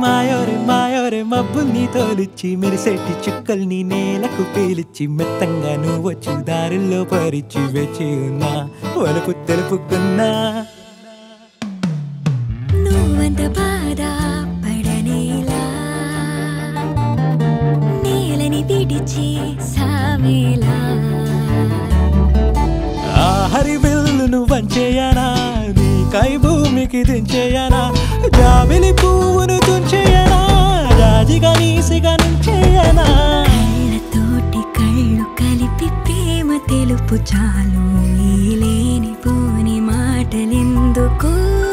మాయోరే మాయోరే మబ్బుల్ని తోలిచ్చి మెరిసేటి చుక్కల్ని నేలకు పేలిచ్చి మెత్తంగా నువ్వు వచ్చి దారిలో పరిచి వేచి ఉన్నా వలుపు తెలుపుకున్నా నువ్వంత బాధ పడనేలా నేలని విడిచి సావేలా ఆ హరివిల్లును వంచేయనా నీ కై భూమికి దించేయనా జాబిలి పువ్వును తుంచేయనా రాజిగా నీసిగా నుంచేయనా కళ్ళతోటి కళ్ళు కలిపి ప్రేమ తెలుపు చాలు ఈ లేని పోని మాటలెందుకు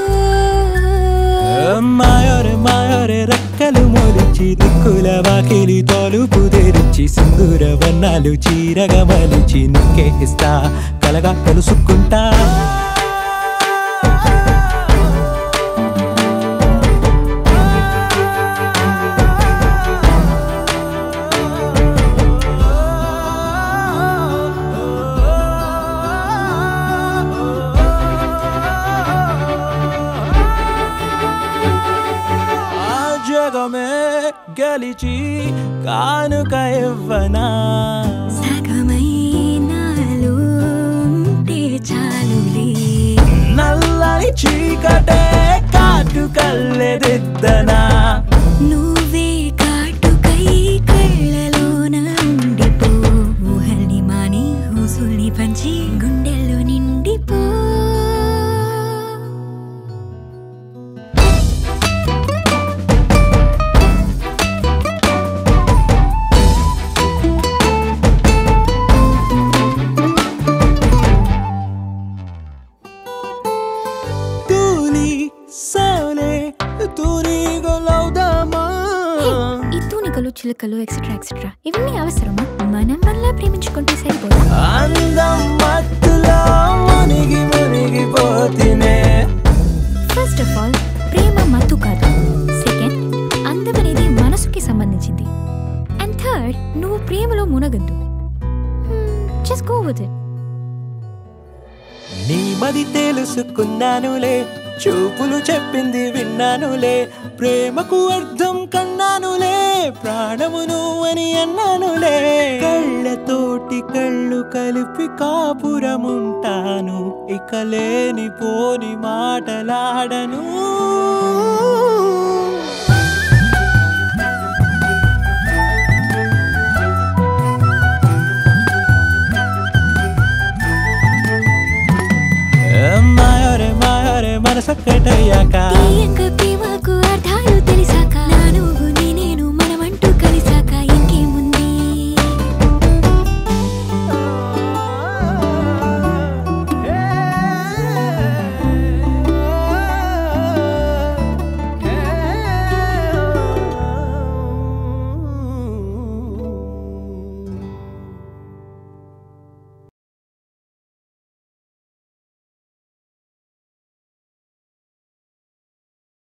మాయోరే మాయోరే రెక్కలు మోలిచి దిక్కుల వాకిలి తలుపు తెరిచి సింధూర వన్నాలు చీరగా మలిచి నీకే ఇస్తా కలగా కలుసుకుంటా ఆ జగమే గెలిచి కానుక ఇవ్వనా సగమై నాలో ఉంటే చాలులే నల్లని చీకటే కాటు కల్లెదిద్దనా నువ్వే కాటుకై కళ్ళలోన ఉండిపో ఊహల్ని మాని ఊసుల్ని పంచి గుండెల్లో నిండిపో తూలి సోలే తూనిగలవుదామా ఈ తూనికలు చిలుకలు ఎక్సెట్రా ఎక్సెట్రా ఇవన్నీ అవసరమా మనం వల్ల ప్రేమించుకుంటే సరిపోదా అందం మత్తులో మునిగి మునిగిపోతినే ఫస్ట్ ఆఫ్ ఆల్ ప్రేమ మత్తు కాదు సెకండ్ అందం అనేది మనసుకి సంబంధించింది అండ్ థర్డ్ నువ్వు ప్రేమలో మునగద్దు జస్ట్ గో విత్ ఇట్ నీ మది తెలుసుకున్నానులే చూపులు చెప్పింది విన్నానులే ప్రేమకు అర్థం కన్నానులే ప్రాణము నువ్వని అన్నానులే కళ్ళతోటి కళ్ళు కలిపి కాపురముంటాను ఇక లేని పోని మాటలాడను మాయరే మాయరే మనసొక్కటయ్యాక తీయని